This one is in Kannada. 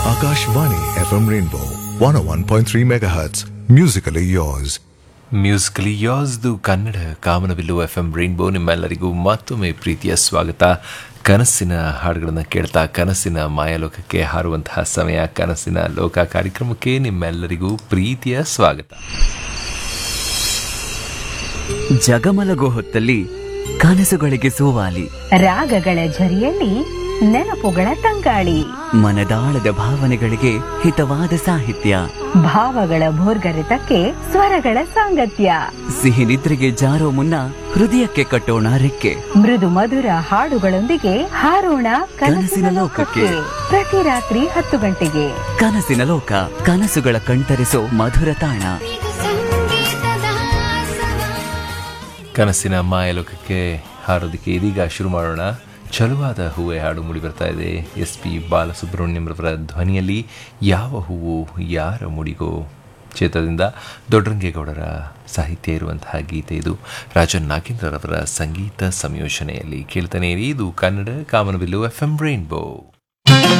Akashvani FM Rainbow 101.3 MHz. Musically yours. Musically ಯಾಸ್ದು Kannada Kamanabillu F M rainbow ನಿಮ್ಮೆಲ್ಲರಿಗೂ ಮತ್ತೊಮ್ಮೆ ಪ್ರೀತಿಯ ಸ್ವಾಗತ ಕನಸಿನ ಹಾಡುಗಳನ್ನು ಕೇಳ್ತಾ ಕನಸಿನ ಮಾಯಲೋಕಕ್ಕೆ ಹಾರುವಂತಹ ಸಮಯ ಕನಸಿನ ಲೋಕ ಕಾರ್ಯಕ್ರಮಕ್ಕೆ ನಿಮ್ಮೆಲ್ಲರಿಗೂ ಪ್ರೀತಿಯ ಸ್ವಾಗತ ಜಗಮಲಗೋ ಹೊತ್ತಲ್ಲಿ ಕನಸುಗಳಿಗೆ ಸೋವಾಲಿ ರಾಗಗಳ ಝರಿಯಲ್ಲಿ ನೆನಪುಗಳ ತಂಗಾಳಿ ಮನದಾಳದ ಭಾವನೆಗಳಿಗೆ ಹಿತವಾದ ಸಾಹಿತ್ಯ ಭಾವಗಳ ಭೋರ್ಗರೆತಕ್ಕೆ ಸ್ವರಗಳ ಸಾಂಗತ್ಯ ಸಿಹಿ ನಿದ್ರೆಗೆ ಜಾರೋ ಮುನ್ನ ಹೃದಯಕ್ಕೆ ಕಟ್ಟೋಣ ರೆಕ್ಕೆ ಮೃದು ಮಧುರ ಹಾಡುಗಳೊಂದಿಗೆ ಹಾರೋಣ ಕನಸಿನ ಕನಸಿನ ಲೋಕಕ್ಕೆ. ಲೋಕಕ್ಕೆ ಪ್ರತಿ ರಾತ್ರಿ ಹತ್ತು ಗಂಟೆಗೆ ಕನಸಿನ ಲೋಕ ಕನಸುಗಳ ಕಣ್ತರಿಸೋ ಮಧುರ ತಾಣ ಕನಸಿನ ಮಾಯಲೋಕಕ್ಕೆ ಹಾರೋದಕ್ಕೆ ಇದೀಗ ಶುರು ಮಾಡೋಣ ಚಲುವಾದ ಹೂವೆ ಹಾಡು ಮೂಡಿ ಬರ್ತಾ ಇದೆ ಎಸ್ ಪಿ ಬಾಲಸುಬ್ರಹ್ಮಣ್ಯಂರವರ ಧ್ವನಿಯಲ್ಲಿ ಯಾವ ಹೂವು ಯಾರ ಮುಡಿಗೋ ಕ್ಷೇತ್ರದಿಂದ ದೊಡ್ಡರಂಗೇಗೌಡರ ಸಾಹಿತ್ಯ ಇರುವಂತಹ ಗೀತೆ ಇದು ರಾಜನ್ ನಾಗೇಂದ್ರರವರ ಸಂಗೀತ ಸಂಯೋಜನೆಯಲ್ಲಿ ಕೇಳ್ತಾನೆ ಇರಿ ಇದು Kannada Kamanabillu F M rainbow